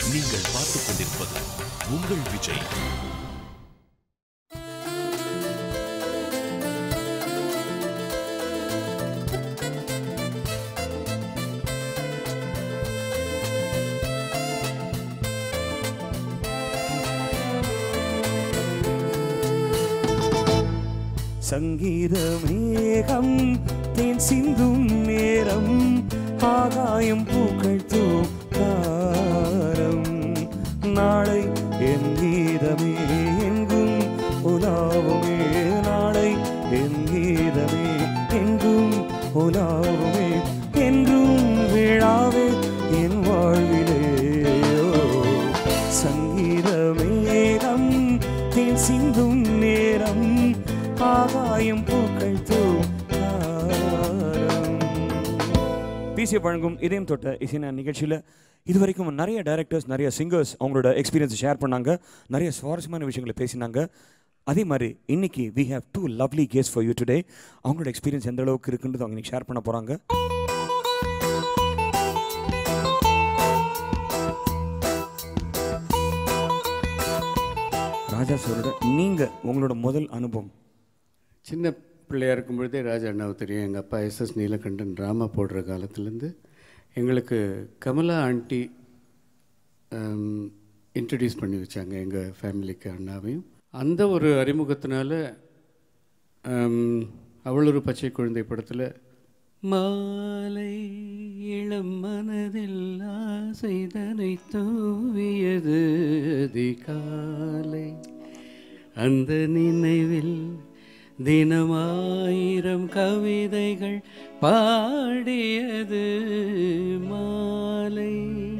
நீங்கள் பார்த்துக் கொண்டிருப்பது உங்கள் விஜய் சங்கீத மேகம் தேன் சிந்தும் நேரம் ஆகாயம் பூக்கள் தூக்காரம் நாளை என் கீதமே எங்கும் உலாவுமே நாளை என் கீதமே எங்கும் உலாவுமே என்றும் விழாவே என் வாழ்விலே ஓ, சங்கீத மேகம் தேன் சிந்தும் நேரம் ஆகாயம் பூக்கள் தூக்காரம் பிசிஏ வழங்கும் இதயம் தொட்ட இசைன நிகழ்ச்சியில் இதுவரைக்கும் நிறைய டைரக்டர்ஸ் நிறைய சிங்கர்ஸ் அவங்களோட எக்ஸ்பீரியன்ஸ் ஷேர் பண்ணாங்க நிறைய சுவாரஸ்யமான விஷயங்களை பேசினாங்க அதே மாதிரி இன்னைக்கு we have two lovely guests for you today அவங்களோட எக்ஸ்பீரியன்ஸ் எந்த அளவுக்கு இருக்குன்றது அவங்க இன்னைக்கு ஷேர் பண்ண போகிறாங்க ராஜா சாரோட நீங்கள் உங்களோட முதல் அனுபவம் சின்ன பிள்ளையா இருக்கும் பொழுதே ராஜா அண்ணாவை தெரியும் எங்கள் அப்பா எஸ்எஸ் நீலகண்டன் ட்ராமா போடுற காலத்துலேருந்து எங்களுக்கு கமலா ஆண்டி இன்ட்ரடியூஸ் பண்ணி வச்சாங்க எங்கள் ஃபேமிலிக்கு அண்ணாவையும் அந்த ஒரு அறிமுகத்தினால ஆம், அவள் ஒரு பச்சை குழந்தை படத்தில் மாலை இளம் மனதில் ஆசைதனை தூவியது அதிகாலை அந்த நினைவில் தினமாயிரம் கவிதைகள் பாடியது மாலை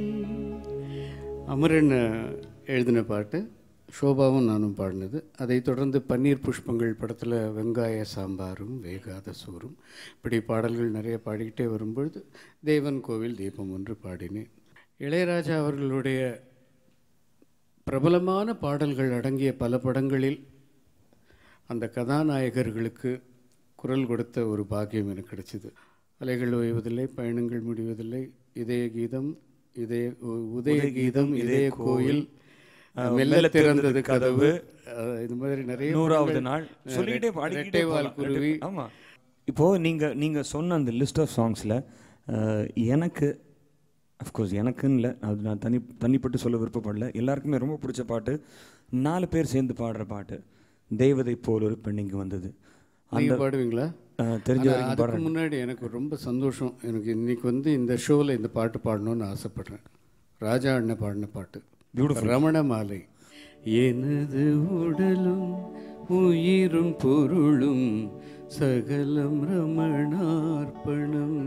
அமரன் எழுதின பாட்டு ஷோபாவும் நானும் பாடினது அதைத் தொடர்ந்து பன்னீர் புஷ்பங்கள் படத்தில் வெங்காய சாம்பாரும் வேகாத சோறும் இப்படி பாடல்கள் நிறைய பாடிக்கிட்டே வரும்பொழுது தேவன் கோவில் தீபம் ஒன்று பாடினேன் இளையராஜா அவர்களுடைய பிரபலமான பாடல்கள் அடங்கிய பல படங்களில் அந்த கதாநாயகர்களுக்கு குரல் கொடுத்த ஒரு பாக்கியம் எனக்கு கிடைச்சிது அலைகள் ஓய்வதில்லை பயணங்கள் முடிவதில்லை இதய கீதம் இதய உ- உதய கீதம் இதய கோயில் மெல்ல திறந்தது கதவு அஹ், இது மாதிரி நிறைய நூறாவது படங்கள், நாள் அஹ், சொல்லிக்கிட்டே ரெட்- பாடிக்கிட்டே ரெட்டைவால் போகலாம். குருவி ஆமா இப்போ நீங்க நீங்க சொன்ன அந்த லிஸ்ட் ஆஃப் சாங்ஸ்ல எனக்கு அஃப்கோர்ஸ் எனக்குன்னு இல்லை அது நான் தனி தனிப்பட்டு சொல்ல விருப்பப்படல எல்லாருக்குமே ரொம்ப பிடிச்ச பாட்டு நாலு பேர் சேர்ந்து பாடுற பாட்டு தெய்வதை போல் ஒரு பெண் இங்கு வந்தது நீங்க அந்த பாடுவீங்களா அஹ், தெரிஞ்ச ஆனா, வரைக்கும் அதுக்கு பாடுறேன் முன்னாடி எனக்கு ரொம்ப சந்தோஷம் எனக்கு இன்னைக்கு வந்து இந்த ஷோவில் இந்த பாட்டு பாடணும்னு ஆசைப்படுறேன் ராஜா அண்ணன் பாடின பாட்டு Beautiful. ரமண மாலை எனது உடலும் உயிரும் பொருளும் சகலம் ரமணார்ப்பணம்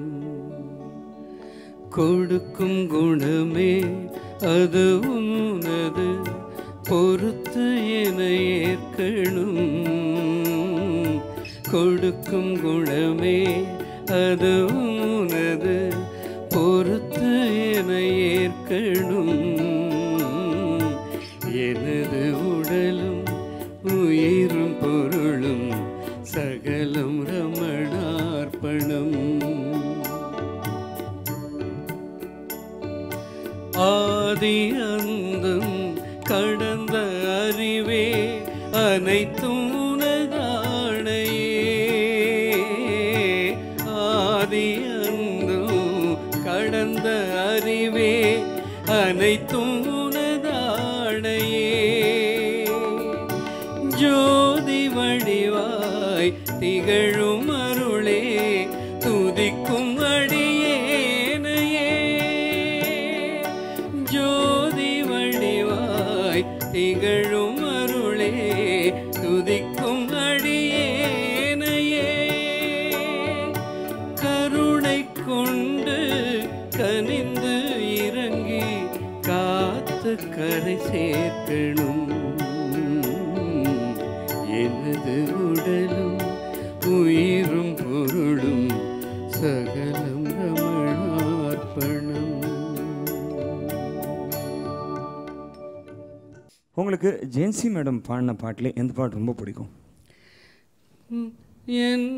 கொடுக்கும் குணமே அது உனது பொறுத்து என ஏற்கணும் கொடுக்கும் குணமே அது உனது பொறுத்து என ஏற்கணும் எனது உடலும் உயிரும் பொருளும் சகலம் ரமணார்ப்பணம் ஆதி அந்தம் கடந்த அறிவே அனைத்தும் உனதானையே ஆதி அந்தம் கடந்த அறிவே அனைத்தும் உனதானையே ஜோதி வடிவாய் திகழும் அருளே துதிக்கும் அடியேனையே ஜோதி வடிவாய் திகழும் அருளே துதிக்கும் அடியேனையே கருணை கொண்டு கனிந்து இறங்கி காத்து கரை சேர்க்கணும் எனது உடலும் உயிரும் பொருளும் சகலம் ரமணார்ப்பணம் உங்களுக்கு ஜென்சி மேடம் பாடின பாட்டில் எந்த பாட்டு ரொம்ப பிடிக்கும் என்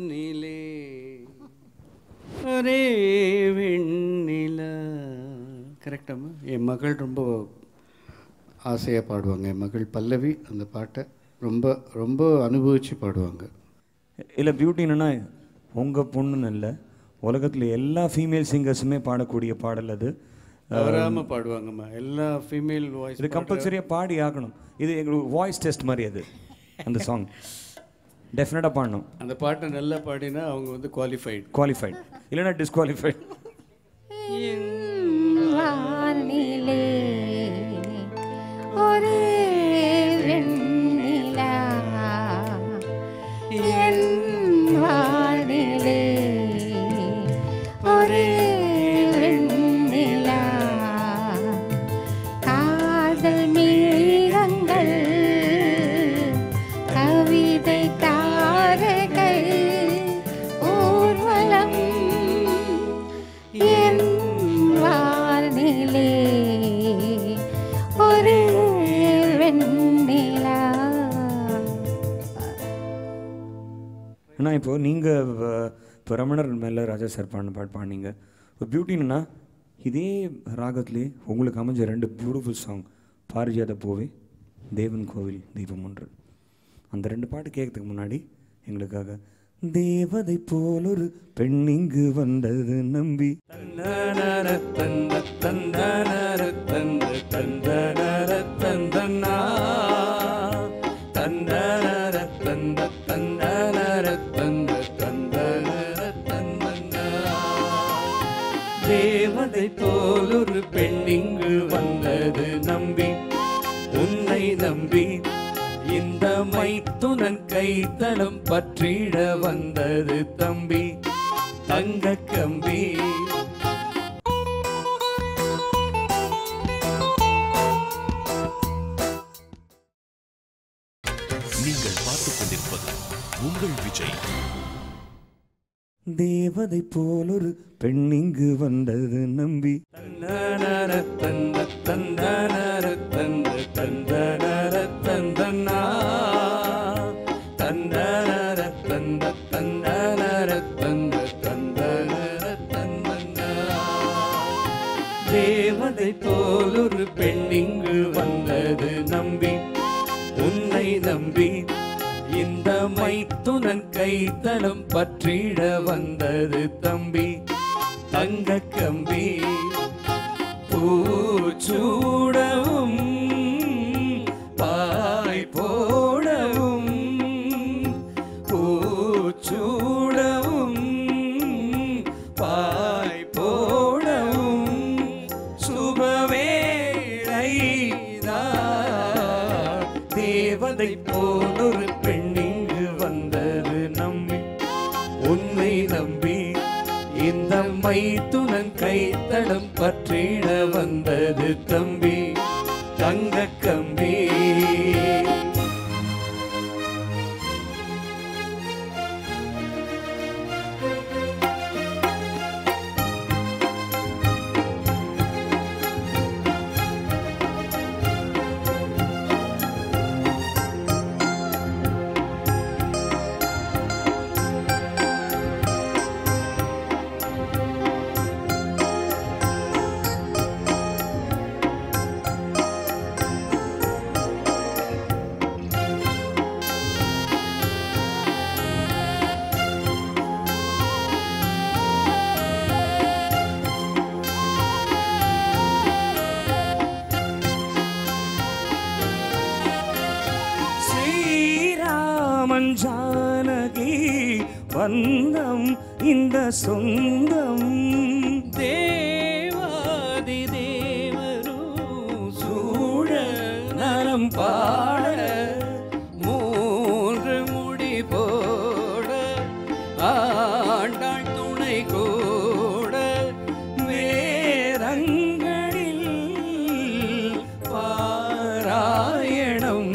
வானிலே ஒரே வெண்ணிலா கரெக்டாம்மா என் மகள் ரொம்ப ஆசையாக பாடுவாங்க என் மகள் பல்லவி அந்த பாட்டை ரொம்ப ரொம்ப அனுபவித்து பாடுவாங்க இல்லை பியூட்டி என்னன்னா உங்கள் பொண்ணுன்னு இல்லை உலகத்தில் எல்லா ஃபீமேல் சிங்கர்ஸுமே பாடக்கூடிய பாடல் அது தவறாமல் பாடுவாங்கம்மா எல்லா ஃபீமேல் வாய்ஸ் இது கம்பல்சரியாக பாடி ஆகணும் இது எங்களுக்கு வாய்ஸ் டெஸ்ட் மாதிரி அது அந்த சாங் டெஃபினட்டாக பாடணும் அந்த பாட்டை நல்லா பாடினா அவங்க வந்து குவாலிஃபைடு குவாலிஃபைட் இல்லைன்னா டிஸ்குவாலிஃபைட் வானிலே ஒரு வெண்ணிலா என் வானிலே ஒரு வெண்ணிலா காதல் மேகங்கள் கவிதை தாரகை ஊர்வலம் என் வானிலே ஒரு வெண்ணிலா ஏன்னா இப்போ நீங்கள் இப்போ ரமணர் மேலே ராஜா சார் பாடின பாட்டு பாடினீங்க இப்போ பியூட்டின்னா இதே ராகத்திலே உங்களுக்கு அமைஞ்ச ரெண்டு பியூட்டிஃபுல் சாங் பாரிஜாத பூவே தேவன் கோவில் தீபம் ஒன்று அந்த ரெண்டு பாட்டு கேட்கறதுக்கு முன்னாடி எங்களுக்காக தேவதை போல் ஒரு பெண் இங்கு வந்தது நம்பி தேவதை போல் ஒரு பெண் இங்கு வந்தது நம்பி உன்னை நம்பி இந்த மைத்துனன் கைத்தளம் பற்றிட வந்தது தம்பி தங்க கம்பி நீங்கள் பார்த்துக் கொண்டிருப்பது உங்கள் விஜய் தேவதை போல் ஒரு பெண் இங்கு வந்தது நம்பி தந்தனர தந்த தந்தனர தந்த தந்தனர தந்தனா தந்தனர தந்த தந்தனர தந்த தந்தனர தந்தனா தேவதை போல் ஒரு பெண் இங்கு வந்தது நம்பி உன்னை நம்பி இந்த மைத்துனன் கைத்தளம் பற்றிட வந்தது தம்பி தங்க கம்பி பூச்சூடவும் பாய் போடவும் பூச்சூடவும் பாய் போடவும் சுபவேளைதான் தேவதை போலொரு பெண்ணிங்கு வந்தது நம்பி உன்னை நம்பி இந்த மைத்துனன் கைத்தடம் பற்றிட வந்தது தம்பி தங்க கம்பி ஸ்ரீராமன் ஜானகி வந்தம் இந்த சொந்தம் தேவாதி தேவரும் சூழ நலம் பாட மூன்று முடி போட ஆண்டாள் துணை கூட வேரங்களில் பாராயணம்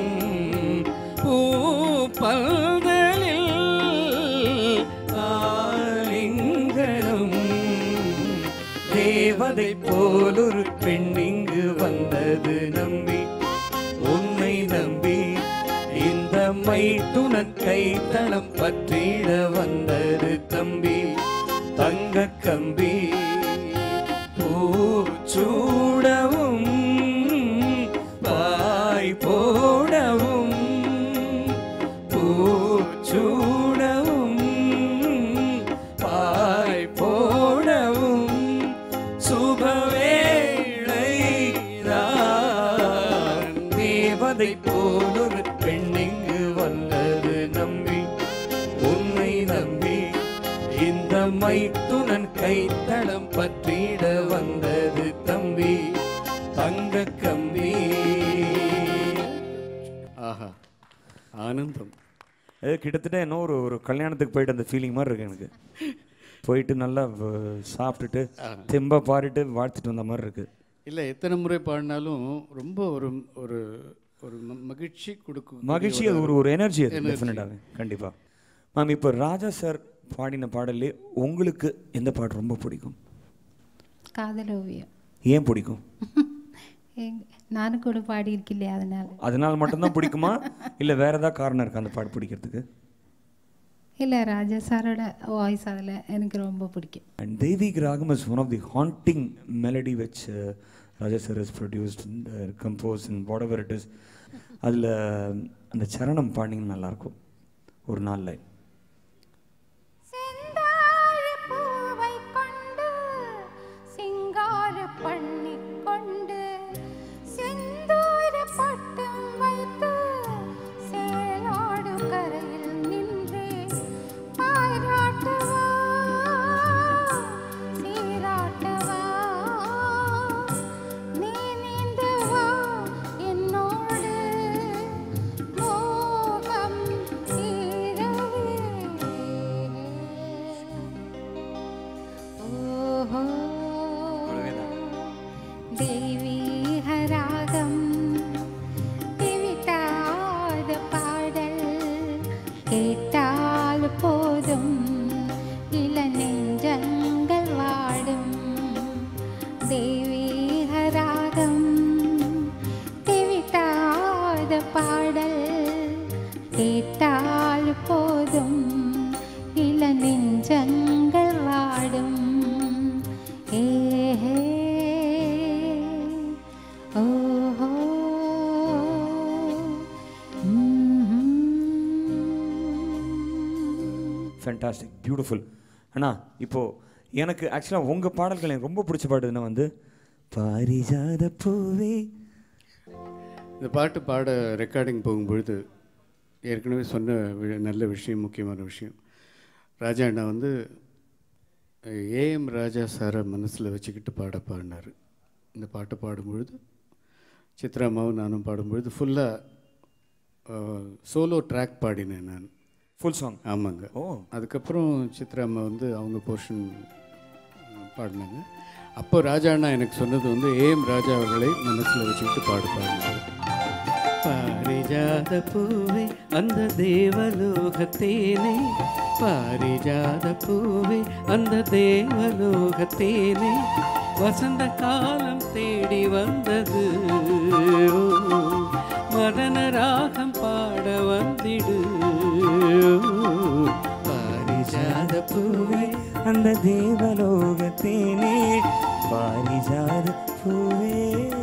பூப்பல்தலில் ஆலிங்கனம் தேவதை போலொரு பெண் இங்கு வந்தது நம்பி உன்னை நம்பி இந்த மைத்துனன் கைத்தளம் பற்றிட வந்தது தம்பி தங்க கம்பி பூச்சூடவும் பூச்சூடவும் பாய் போடவும் பூச்சூடவும் பாய் போடவும் சுபவேளைதான் தேவதை போலொரு பெண்ணிங்கு வந்தது நம்பி உன்னை நம்பி இந்த மைத்துனன் கைத்தடம் பற்றிட வந்தது தம்பி தங்க கம்பி ஆஹா ஆனந்தம் அது கிட்டத்தட்ட என்ன ஒரு ஒரு கல்யாணத்துக்கு போயிட்டு அந்த ஃபீலிங் மாதிரி இருக்கு எனக்கு போயிட்டு நல்லா அஹ், சாப்பிட்டுட்டு தெம்பா பாடிட்டு வாழ்த்துட்டு வந்த மாதிரி இருக்கு இல்லை எத்தனை முறை பாடினாலும் ரொம்ப ஒரு ஒரு ஒரு ம- மகிழ்ச்சி கொடுக்கும் மகிழ்ச்சி அது ஒரு ஒரு எனர்ஜி அது டெஃபினட்டாகவே கண்டிப்பா மேம் இப்போ ராஜா சார் பாடின பாடல்லே உங்களுக்கு எந்த பாட்டு ரொம்ப பிடிக்கும் காதல் ஓவியம் ஏன் பிடிக்கும் எங்க- நானும் கூட பாடியிருக்கேன் இல்லையா அதனால அதனால மட்டும்தான் பிடிக்குமா இல்லை வேற ஏதாவது காரணம் இருக்கா அந்த பாட்டு பிடிக்கிறதுக்கு இல்லை ராஜா சாரோட வாய்ஸ் அதில் எனக்கு ரொம்ப பிடிக்கும் And Devik Ragam is one of the haunting melody which uh, Raja sir has produced and uh, composed and whatever it is. அதில் அந்த சரணம் பாடினீங்கன்னா நல்லாயிருக்கும் ஒரு நாள் லைன் செந்தாழப் பூவைக் கொண்டு சிங்காரப் பண்ணிக் கொண்டு செந்தூரப் பட்டம் வைத்து சேலாடு கரையில் நின்று பாராட்டவா சீராட்டவா நீ நீந்தவா என்னோடு மோகம் தீரவே ஓஹோ தெய்வீகராகம் திவிட்டாத பாடல் கேட்டால் போதும் இள நெஞ்சங்கள் வாடும் தெய்வீகராகம் திவிட்டாத பாடல் கேட்டால் போதும் இள நெஞ்சங்கள் வாடும் ஏஹே ஓஹோ ம்ஹும். ஃபேண்டாஸ்டிக் பியூட்டிஃபுல் அண்ணா இப்போது எனக்கு ஆக்சுவலாக உங்கள் பாடல்கள் எனக்கு ரொம்ப பிடிச்ச பாடுதுன்னா வந்து பாரிஜாத பூவே இந்த பாட்டு பாட ரெக்கார்டிங் போகும்பொழுது ஏற்கனவே சொன்ன வி- நல்ல விஷயம் முக்கியமான விஷயம் ராஜா அண்ணா வந்து ஏஎம் ராஜா சாரை மனசில் வச்சுக்கிட்டு பாட பாடினார் இந்த பாட்டை பாடும்பொழுது சித்ரா அம்மாவும் நானும் பாடும்பொழுது ஃபுல்லாக சோலோ ட்ராக் பாடினேன் நான் ஃபுல் சாங் ஆமாங்க ஓ அதுக்கப்புறம் சித்ரா அம்மா வந்து அவங்க போர்ஷன் பாடினாங்க அப்போ ராஜா அண்ணா எனக்கு சொன்னது வந்து ஏஎம் ராஜா அவர்களை மனசில் வச்சுக்கிட்டு பாடு பாடினார் பாரிஜாத பூவே அந்த தேவலோகத்தேனே பாரிஜாத பூவே அந்த தேவலோகத்தேனே வசந்த காலம் தேடி வந்தது மதன ராகம் பாட வந்திடு பாரிஜாத பூவே அந்த தேவலோகத்தேனே பாரிஜாத பூவே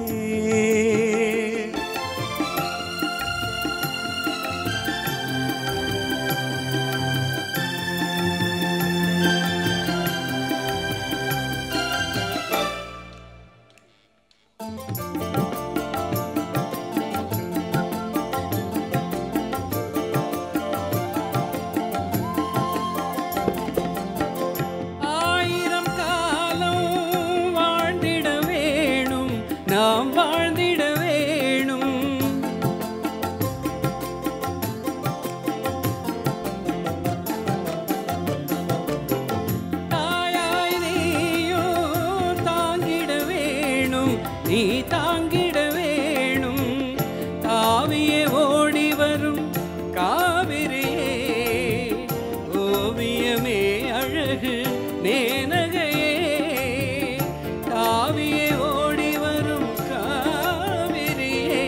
ஆயிரம் காலம் வாழ்ந்திட வேணும் நாம் வாழ்ந்திட வேணும் தாயாய் நீயோ தாங்கிட வேணும் நீ தாங்கிட வேணும் தாவியே ஓடி வரும் காவிரியே ஓவியமே அழகு நேனகையே தாவியே ஓடி வரும் காவிரியே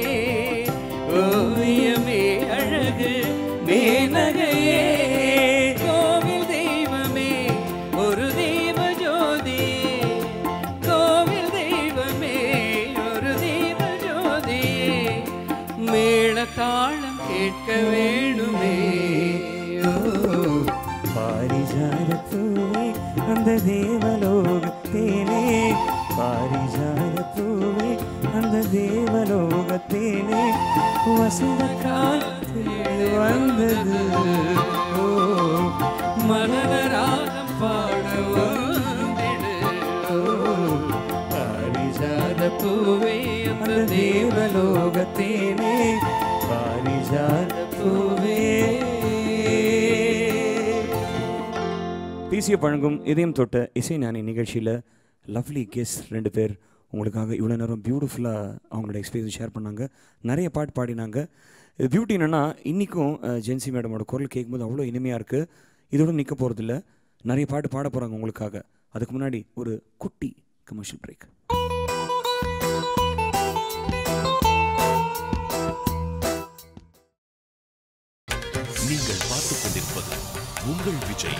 ஓவியமே அழகு மேனகையே கோவில் தெய்வமே ஒரு தெய்வ ஜோதி கோவில் தெய்வமே தாளம் கேட்க வேணுமே ஓ பாரிஜாத பூவே அந்த தேவலோகத்தேனே பாரிஜாத பூவே அந்த தேவலோகத்தேனே வசந்த காலத்தில் வந்தது ஓ மனராகம் பாட வந்திடு பாரிஜாத பூவே அந்த அந்த தேவலோகத்தேனே பாரிஜாத பூவே பிசிய பழங்கும் இதயம் தொட்ட இசை ஞானி நிகழ்ச்சியில் லவ்லி கெஸ் ரெண்டு பேர் உங்களுக்காக இவ்வளோ நேரம் பியூட்டிஃபுல்லாக அவங்களோட எக்ஸ்பீரியன்ஸ் ஷேர் பண்ணாங்க நிறைய பாட்டு பாடினாங்க இது பியூட்டி என்னென்னா இன்றைக்கும் ஜென்சி மேடமோட குரல் கேட்கும்போது அவ்வளோ இனிமையாக இருக்குது இதோட நிற்க போகிறதில்ல நிறைய பாட்டு பாட போகிறாங்க உங்களுக்காக அதுக்கு முன்னாடி ஒரு குட்டி கமர்ஷியல் பிரேக் நீங்கள் பார்த்துக் கொண்டிருப்பது உங்கள் Vijay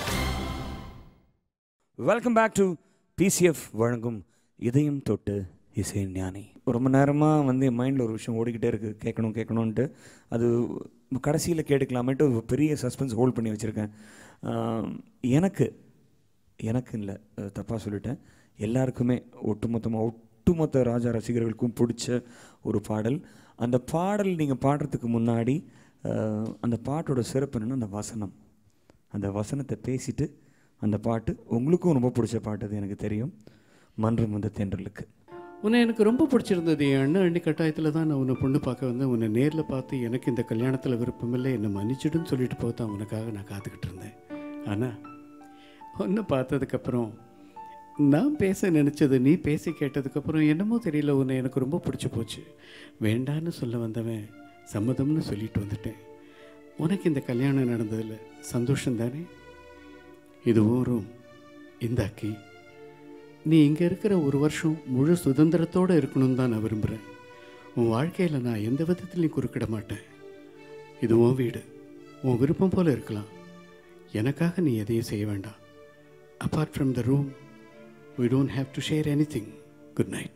welcome back to PCF வழங்கும் இதயம் தொட்டு இசை ஞானி ரொம்ப நேரமாக வந்து என் மைண்டில் ஒரு விஷயம் ஓடிக்கிட்டே இருக்குது கேட்கணும் கேட்கணுன்ட்டு அது கடைசியில் கேட்டுக்கலாமேட்டு ஒரு பெரிய சஸ்பென்ஸ் ஹோல்ட் பண்ணி வச்சுருக்கேன் எனக்கு எனக்கு இல்லை தப்பாக சொல்லிட்டேன் எல்லாருக்குமே ஒட்டுமொத்தமாக ஒட்டுமொத்த ராஜா ரசிகர்களுக்கும் பிடிச்ச ஒரு பாடல் அந்த பாடல் நீங்கள் பாடுறதுக்கு முன்னாடி அஹ், அந்த பாட்டோட சிறப்பு என்னன்னா அந்த வசனம் அந்த வசனத்தை பேசிட்டு அந்த பாட்டு உங்களுக்கும் ரொம்ப பிடிச்ச பாட்டு அது எனக்கு தெரியும் மன்றம் வந்த தென்றலுக்கு உன்னை எனக்கு ரொம்ப பிடிச்சிருந்தது என் அண்ணன் அண்ணி கட்டாயத்தில் தான் நான் உன்னை பொண்ணு பார்க்க வந்தேன் உன்னை நேரில் பார்த்து எனக்கு இந்த கல்யாணத்தில் விருப்பமில்லை என்னை மன்னிச்சிடுன்னு சொல்லிட்டு போக தான் உனக்காக நான் காத்துக்கிட்டு இருந்தேன் ஆனால் உன்னை பார்த்ததுக்கப்புறம் நான் பேச நினச்சது நீ பேசி கேட்டதுக்கப்புறம் என்னமோ தெரியல உன்னை எனக்கு ரொம்ப பிடிச்சி போச்சு வேண்டான்னு சொல்ல வந்தவன் சம்மதம்னு சொல்லிட்டு வந்துட்டேன் உனக்கு இந்த கல்யாணம் நடந்ததில் சந்தோஷம் தானே இது ஊரும் இந்த அக்கி நீ இங்கே இருக்கிற ஒரு வருஷம் முழு சுதந்திரத்தோடு இருக்கணும்னு தான் நான் விரும்புகிறேன் உன் வாழ்க்கையில் நான் எந்த விதத்துலையும் குறுக்கிட மாட்டேன் இது உன் வீடு உன் விருப்பம் போல இருக்கலாம் எனக்காக நீ எதையும் செய்ய வேண்டாம் apart from the room we don't have to share anything good night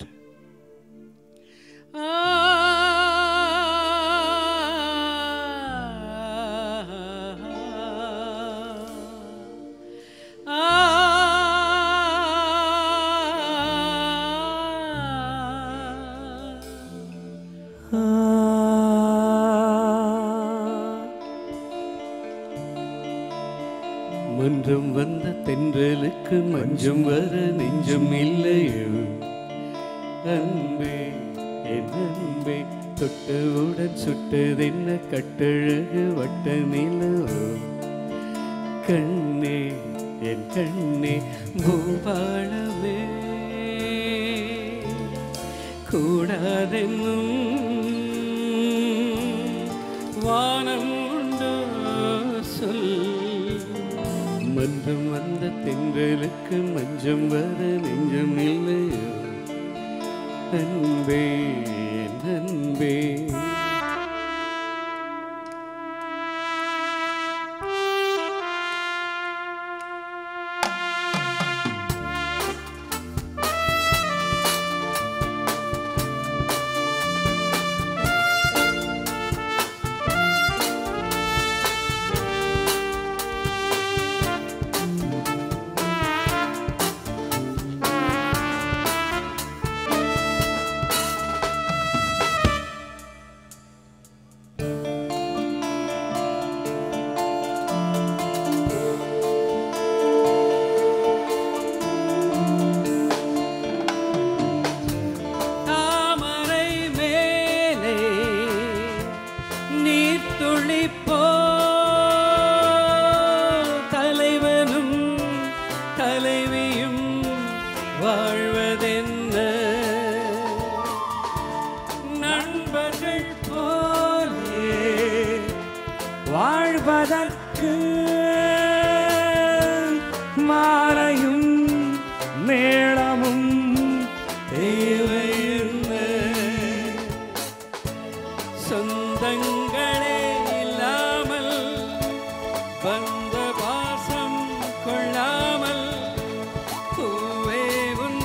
மன்றம் வந்த தென்றலுக்கு மஞ்சம் வர நெஞ்சம் இல்லையோ அன்பே என் அன்பே தொட்டவுடன் சுட்டதென்ன கட்டழகு வட்ட நிலவோ கண்ணே என் கண்ணே பூபாளமே கூடாதென்னும் வானம் உண்டோ சொல் மன்றம் வந்த தென்றலுக்கு மஞ்சம் வர நெஞ்சம் இல்லையோ அன்பே என் அன்பே தாமரை மேலே நீர் துளிப்போ தலைவனும் தலைவியும் வாழ்வதென்ன நண்பர்கள் போலே வாழ்வதற்கு மாலையும் மேளமும் தேவை என்ன சொந்தங்களே இல்லாமல் வந்த பாசம் கொள்ளாமல் பூவே உன்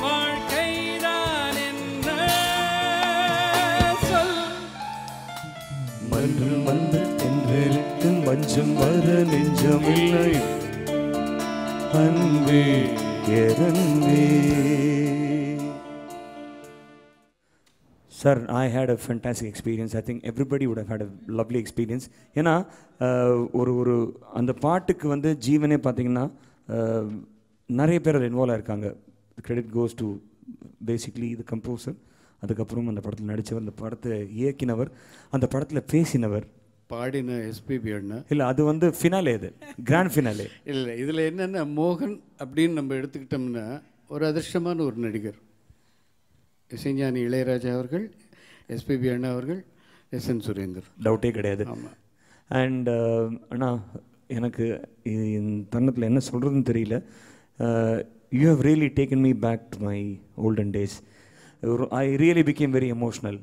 வாழ்க்கைதான் என்ன சொல் மன்றம் வந்த தென்றலுக்கு மஞ்சம் வர நெஞ்சம் இல்லை அன்பே எதன்பே sir I had a fantastic experience I think everybody would have had a lovely experience ஏன்னா அஹ், ஒரு ஒரு அந்த பாட்டுக்கு வந்து ஜீவனே பார்த்தீங்கன்னா அஹ், நிறைய பேர் அதில் இன்வால்வ் ஆயிருக்காங்க கிரெடிட் கோஸ் டு பேசிக்லி இது கம்போசர் அதுக்கப்புறம் அந்த படத்தில் நடித்தவர் அந்த படத்தை இயக்கினவர் அந்த படத்தில் பேசினவர் பாடின எஸ்பிபி அண்ணா இல்லை அது வந்து ஃபினாலே இது கிராண்ட் ஃபினாலே இல்லை இதில் என்னென்ன மோகன் அப்படின்னு நம்ம எடுத்துக்கிட்டோம்னா ஒரு அதிர்ஷ்டமான ஒரு நடிகர் இசைஞானி இளையராஜா அவர்கள் எஸ்பிபி அண்ணா அவர்கள் எஸ் என் சுரேந்தர் டவுட்டே கிடையாது ஆமாம் அண்ட் அண்ணா எனக்கு இ- இந்த தருணத்தில் என்ன சொல்கிறதுன்னு தெரியல you have really taken me back to my olden days I really became very emotional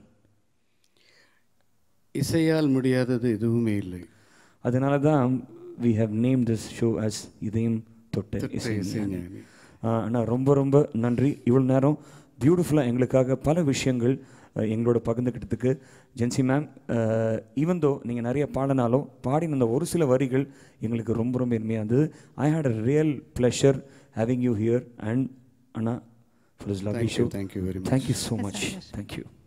இசையால் முடியாதது எதுவுமே இல்லை அதனால தான் we have name this show as இதயம் தொட்ட தொட்ட இசைஞானி இசைஞானி. ஆஹ் அண்ணா ரொம்ப ரொம்ப நன்றி இவ்வளோ நேரம் பியூட்டிஃபுல்லாக எங்களுக்காக பல விஷயங்கள் அஹ், எங்களோட பகிர்ந்துக்கிட்டதுக்கு ஜென்சி மேம் ஈவன் தோ நீங்கள் நிறைய பாடினாலும் பாடின அந்த ஒரு சில வரிகள் எங்களுக்கு ரொம்ப ரொம்ப இனிமையாக இருந்தது I had a real pleasure having you here and அண்ணா for is love Thank show you, thank you very much. Thank you so much thank you